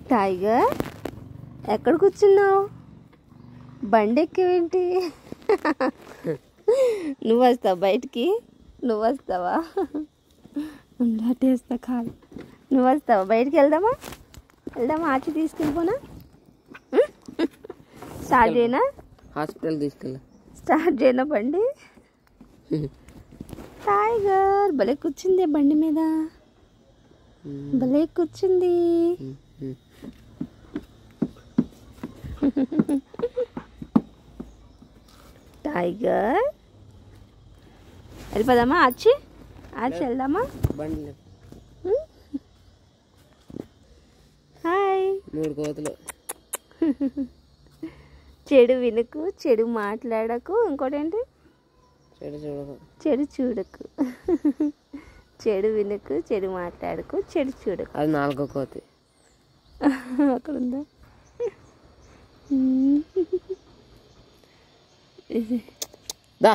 Tiger ఎక్కడ కూర్చున్నావు బండి ఎక్కేవేంటి నువ్వు వస్తావు బయటికి నువ్వు వస్తావా దాటేస్తా కాదు నువ్వు వస్తావా బయటికి వెళ్దామా వెళ్దామా ఆచి తీసుకెళ్ళిపోనా స్టార్ట్ చేయనా హాస్పిటల్ తీసుకెళ్ళా స్టార్ట్ చేయనా బండి టైగర్ భలే కూర్చుంది బండి మీద భలే కూర్చుంది టైగర్ వెళ్ళిపోదామా ఆచి ఆచి వెళ్దామా బండి లేదు. హాయ్ మూడు కోతలు చెడు వినుకు చెడు మాట్లాడకు ఇంకోటి ఏంటి చెడు చూడకు చెడు చూడకు చెడు వినుకు చెడు మాట్లాడకు చెడు చూడకు అది నాలుగో కోతి అక్కడ ఉందా దా